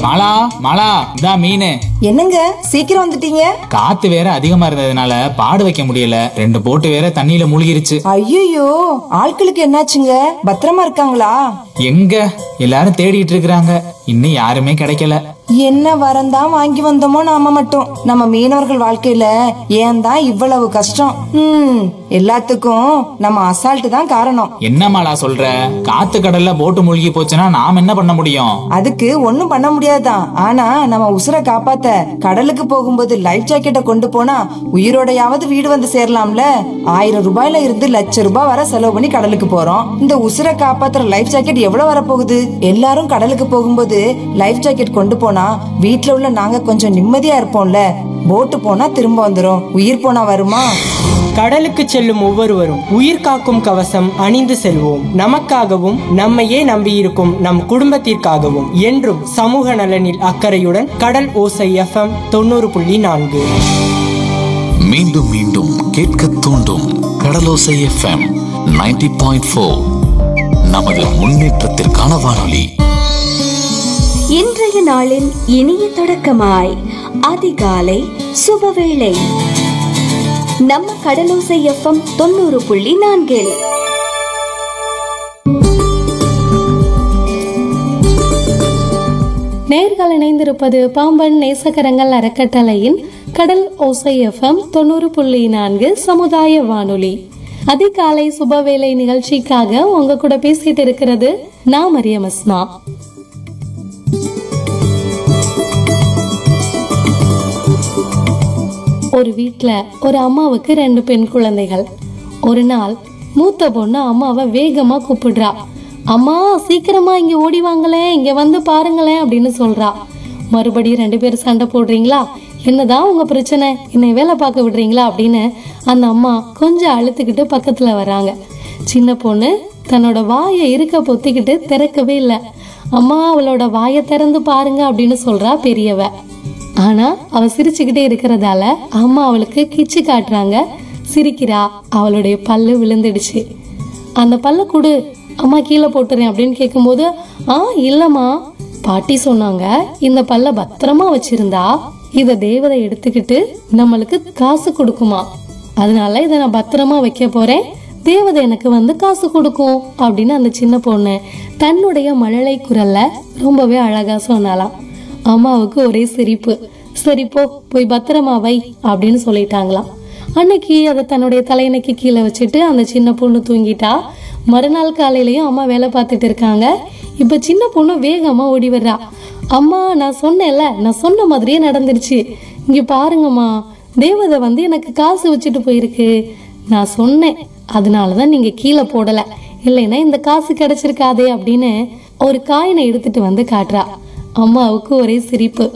மாலா மாலா இதா மீன் என்னங்க சீக்கிரம் வந்துட்டீங்க காத்து வேற அதிகமா இருந்ததுனால பாடு வைக்க முடியல ரெண்டு போட்டு வேற தண்ணியில மூழ்கிருச்சு ஐயோ ஆட்களுக்கு என்னாச்சுங்க பத்திரமா இருக்காங்களா எங்க எல்லாரும் தேடிட்டு இருக்கிறாங்க இன்னும் யாருமே கிடைக்கல என்ன வரந்தான் வாங்கி வந்தோமோ நாம மட்டும் நம்ம மீனவர்கள் வாழ்க்கையில ஏன் தான் இவ்வளவு கஷ்டம் ம் எல்லாத்துக்கும் நம்ம அசால்ட் தான் காரணம் என்ன மாலா சொல்ற காத்து கடல்ல போட்டு மூழ்கி போச்சுன்னா நாம் என்ன பண்ண முடியும் அதுக்கு ஒண்ணும் பண்ண முடியாதுதான் ஆனா நம்ம உசுரை காப்பாத்த கடலுக்கு போகும்போது லைஃப் ஜாக்கெட்டை கொண்டு போனா உயிரோடையாவது வீடு வந்து சேரலாம்ல ஆயிரம் ரூபாயில இருந்து லட்ச ரூபாய் வரை செலவு பண்ணி கடலுக்கு போறோம் இந்த உசுரை காப்பாத்துற லைஃப் ஜாக்கெட் எவ்வளவு வரப்போகுது எல்லாரும் கடலுக்கு போகும்போது லைஃப் ஜாக்கெட் கொண்டு போனா வீட்ல உள்ள நாங்க கொஞ்சம் நிம்மதியா இருப்போம்ல போட்டு போனா திரும்ப வந்துரும் உயிர் போனா வருமா கடலுக்கு செல்லும் ஒவ்வொருவரும் உயிர் காக்கும் கவசம் அணிந்து செல்வோம் நமக்காகவும் நம்மையே நம்பியிருக்கும் நம் குடும்பத்திற்காகவும் என்றும் சமூக நலனில் அக்கறையுடன் கடல் ஓசை எஃப்எம் தொண்ணூறு புள்ளி நான்கு மீண்டும் மீண்டும் கேட்க தூண்டும் கடலோசை எஃப்எம் 90.4 பாயிண்ட் ஃபோர் நமது முன்னேற்றத்திற்கான வானொலி இன்றைய நாளின் இனிய தொடக்கமாய் அதிகாலை சுபவேளை நம்ம கடலோசை எஃப்எம் தொண்ணூறு புள்ளி நான்கில் நேர்கள் இணைந்திருப்பது பாம்பன் நேசகரங்கள் அறக்கட்டளையின் கடல் ஓசை எஃப்எம் தொண்ணூறு புள்ளி நான்கு சமுதாய வானொலி அதிகாலை சுபவேளை நிகழ்ச்சிக்காக உங்க கூட பேசிட்டு இருக்கிறது நான் மரியம் அஸ்மா ஒரு வீட்ல ஒரு அம்மாவுக்கு ரெண்டு பெண் குழந்தைகள் ஒரு நாள் மூத்த பொண்ணு அம்மாவை வேகமா கூப்பிடுறா அம்மா சீக்கிரமா இங்க ஓடி வாங்களேன் இங்க வந்து பாருங்களேன் அப்படின்னு சொல்றா மறுபடியும் ரெண்டு பேரும் சண்டை போடுறீங்களா என்னதான் உங்க பிரச்சனை என்னை வேலை பார்க்க விடுறீங்களா அப்படின்னு அந்த அம்மா கொஞ்சம் அழுத்துக்கிட்டு பக்கத்துல வராங்க சின்ன பொண்ணு தன்னோட வாயை இருக்க பொத்திக்கிட்டு திறக்கவே இல்லை அம்மா அவளோட வாயை திறந்து பாருங்க அப்படின்னு சொல்றா பெரியவ ஆனா அவ சிரிச்சுக்கிட்டே இருக்கிறதால அம்மா அவளுக்கு கிச்சு காட்டுறாங்க சிரிக்கிறா அவளுடைய பல்லு விழுந்துடுச்சு அந்த பல்ல கொடு அம்மா கீழே போட்டுறேன் அப்படின்னு கேட்கும்போது ஆ இல்லம்மா பாட்டி சொன்னாங்க இந்த பல்ல பத்திரமா வச்சிருந்தா இத தேவதை எடுத்துக்கிட்டு நம்மளுக்கு காசு கொடுக்குமா அதனால இதை நான் பத்திரமா வைக்க போறேன் தேவதை எனக்கு வந்து காசு கொடுக்கும் அப்படின்னு அந்த சின்ன பொண்ணு தன்னுடைய மழலை குரல்ல ரொம்பவே அழகா சொன்னாலாம் அம்மாவுக்கு ஒரே சிரிப்பு சரி போ போய் பத்திரமா வை அப்படின்னு சொல்லிட்டாங்களாம் அன்னைக்கு அதை தன்னுடைய தலையணைக்கு கீழே வச்சுட்டு அந்த சின்ன பொண்ணு தூங்கிட்டா மறுநாள் காலையிலயும் அம்மா வேலை பார்த்துட்டு இருக்காங்க இப்ப சின்ன பொண்ணு வேகமா ஓடி வர்றா அம்மா நான் சொன்னேன்ல நான் சொன்ன மாதிரியே நடந்துருச்சு இங்க பாருங்கம்மா தேவதை வந்து எனக்கு காசு வச்சுட்டு போயிருக்கு நான் சொன்னேன் அதனாலதான் நீங்க கீழே போடல இல்லைன்னா இந்த காசு கிடைச்சிருக்காதே அப்படின்னு ஒரு காயினை எடுத்துட்டு வந்து காட்டுறா அம்மாவுக்கு ஒரே சிரிப்பு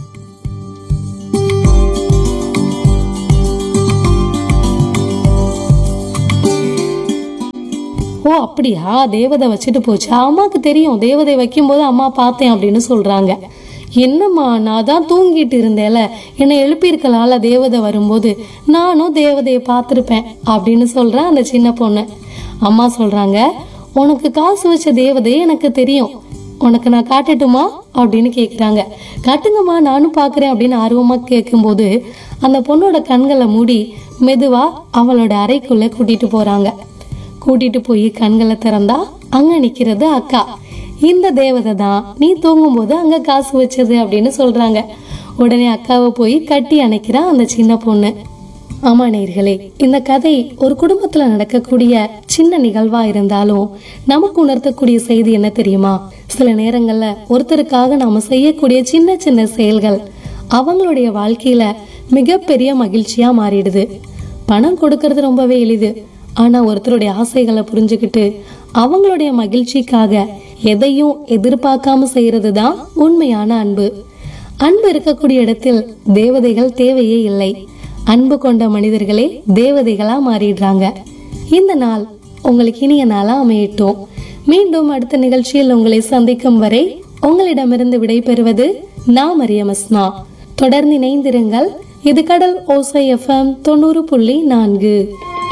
ஓ அப்படியா தேவதை வச்சுட்டு போச்சு அம்மாக்கு தெரியும் தேவதை வைக்கும்போது அம்மா பார்த்தேன் அப்படின்னு சொல்றாங்க என்னம்மா நான் தான் தூங்கிட்டு இருந்தேல என்னை எழுப்பியிருக்கலாம்ல தேவதை வரும்போது நானும் தேவதையை பார்த்துருப்பேன் அப்படின்னு சொல்றேன் அந்த சின்ன பொண்ணு அம்மா சொல்றாங்க உனக்கு காசு வச்ச தேவதை எனக்கு தெரியும் உனக்கு நான் காட்டட்டுமா அப்படின்னு கேக்குறாங்க காட்டுங்கம்மா நானும் பார்க்கறேன் அப்படின்னு ஆர்வமா கேட்கும்போது அந்த பொண்ணோட கண்களை மூடி மெதுவா அவளோட அறைக்குள்ள கூட்டிட்டு போறாங்க கூட்டிட்டு போய் கண்களை திறந்தா அங்க நிக்கிறது அக்கா இந்த தேவதை தான் நீ தூங்கும்போது அங்க காசு வச்சது அப்படின்னு சொல்றாங்க உடனே அக்காவை போய் கட்டி அணைக்கிறா அந்த சின்ன பொண்ணு ஆமா நேர்களே இந்த கதை ஒரு குடும்பத்துல நடக்கக்கூடிய சின்ன நிகழ்வா இருந்தாலும் நமக்கு உணர்த்தக்கூடிய செய்தி என்ன தெரியுமா சில நேரங்கள்ல ஒருத்தருக்காக நாம செய்யக்கூடிய சின்ன சின்ன செயல்கள் அவங்களுடைய வாழ்க்கையில மிகப்பெரிய மகிழ்ச்சியா மாறிடுது பணம் கொடுக்கறது ரொம்பவே எளிது ஆனா ஒருத்தருடைய ஆசைகளை புரிஞ்சுக்கிட்டு அவங்களுடைய மகிழ்ச்சிக்காக எதையும் எதிர்பார்க்காம செய்யறது தான் உண்மையான அன்பு அன்பு இருக்கக்கூடிய இடத்தில் தேவதைகள் தேவையே இல்லை அன்பு கொண்ட மனிதர்களே தேவதைகளா மாறிடுறாங்க இந்த நாள் உங்களுக்கு இனிய நாளா அமையட்டும் மீண்டும் அடுத்த நிகழ்ச்சியில் உங்களை சந்திக்கும் வரை உங்களிடமிருந்து விடைபெறுவது நான் மரியம் அஸ்மா தொடர்ந்து இணைந்திருங்கள் இது கடல் ஓசை எஃப்எம் தொண்ணூறு புள்ளி நான்கு